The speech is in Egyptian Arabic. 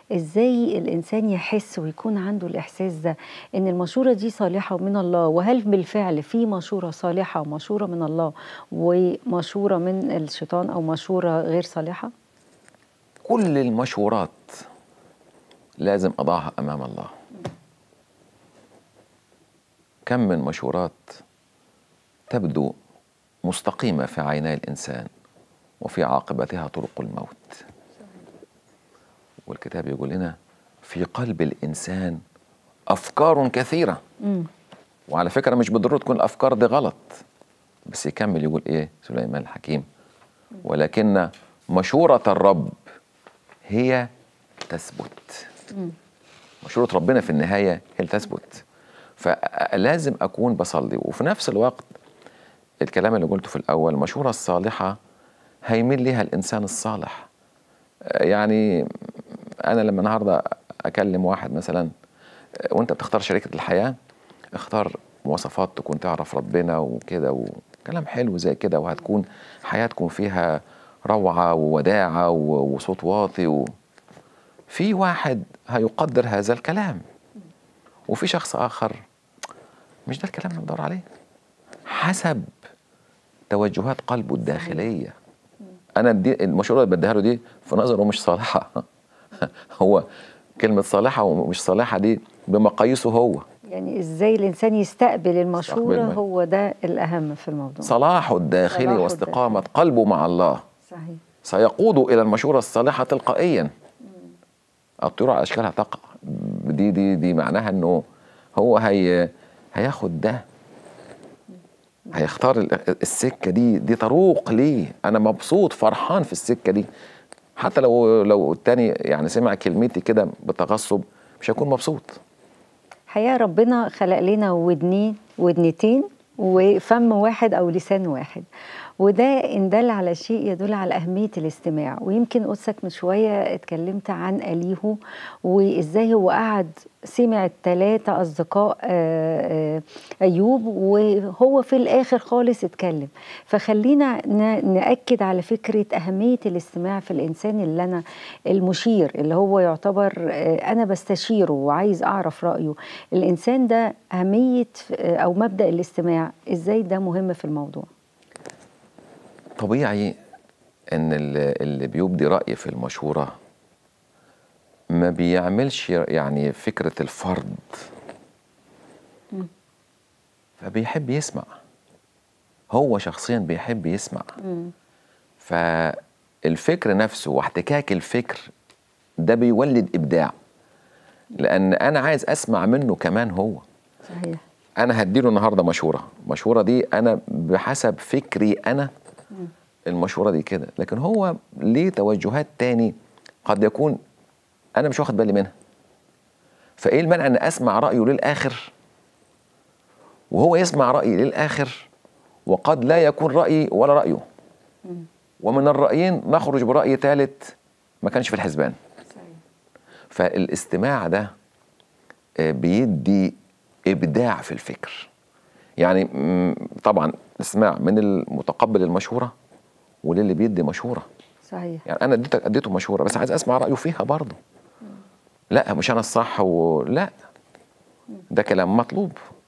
ازاي الانسان يحس ويكون عنده الاحساس ده ان المشوره دي صالحه من الله وهل بالفعل في مشوره صالحه ومشوره من الله ومشوره من الشيطان او مشوره غير صالحه كل المشورات لازم أضعها أمام الله كم من مشورات تبدو مستقيمة في عيني الإنسان وفي عاقبتها طرق الموت والكتاب يقول لنا في قلب الإنسان أفكار كثيرة مم. وعلى فكرة مش بالضرورة تكون الأفكار دي غلط بس يكمل يقول إيه سليمان الحكيم ولكن مشورة الرب هي تثبت مشورة ربنا في النهاية هي اللي تثبت فلازم أكون بصلي وفي نفس الوقت الكلام اللي قلته في الأول المشورة الصالحة هيميل ليها الإنسان الصالح يعني أنا لما النهاردة أكلم واحد مثلا وأنت بتختار شريكة الحياة اختار مواصفات تكون تعرف ربنا وكده وكلام حلو زي كده وهتكون حياتكم فيها روعة ووداعة و- وصوت واطي و... في واحد هيقدر هذا الكلام وفي شخص آخر مش ده الكلام اللي بدور عليه حسب توجهات قلبه الداخلية أنا دي المشورة اللي بديها له دي في نظره مش صالحة هو كلمة صالحة ومش صالحة دي بمقاييسه هو يعني ازاي الانسان يستقبل المشوره يستقبل. هو ده الاهم في الموضوع صلاحه الداخلي صلاحه واستقامة قلبه مع الله صحيح سيقود إلى المشورة الصالحة تلقائيا الطيور على أشكالها تقع دي دي دي معناها إنه هو هي هياخد ده هيختار ال- السكة دي دي طروق ليه أنا مبسوط فرحان في السكة دي حتى لو لو التاني يعني سمع كلمتي كده بتغصب مش هيكون مبسوط حقيقة ربنا خلق لنا ودنين ودنتين وفم واحد أو لسان واحد وده إن دل على شيء يدل على أهمية الاستماع ويمكن قدسك من شوية اتكلمت عن أليهو وإزاي هو قعد سمع الثلاثة أصدقاء آه، آه، أيوب وهو في الآخر خالص اتكلم فخلينا ن- نأكد على فكرة أهمية الاستماع في الإنسان اللي أنا المشير اللي هو يعتبر آه، أنا بستشيره وعايز أعرف رأيه الإنسان ده أهمية آه، أو مبدأ الاستماع إزاي ده مهم في الموضوع طبيعي ان اللي اللي بيبدي رأي في المشورة ما بيعملش يعني فكرة الفرض فبيحب يسمع هو شخصيا بيحب يسمع فالفكر نفسه واحتكاك الفكر ده بيولد إبداع لأن أنا عايز أسمع منه كمان هو صحيح انا هديله النهارده مشوره المشوره دي انا بحسب فكري انا المشوره دي كده لكن هو ليه توجهات تاني قد يكون انا مش واخد بالي منها فايه المانع ان اسمع رايه للاخر وهو يسمع رايي للاخر وقد لا يكون رايي ولا رايه ومن الرايين نخرج براي ثالث ما كانش في الحسبان فالاستماع ده آه، بيدي ابداع في الفكر يعني مم، طبعا اسماع من المتقبل المشوره وللي بيدي مشوره صحيح يعني انا اديتك اديته مشوره بس عايز اسمع رايه فيها برضه لا مش انا الصح ولا ده كلام مطلوب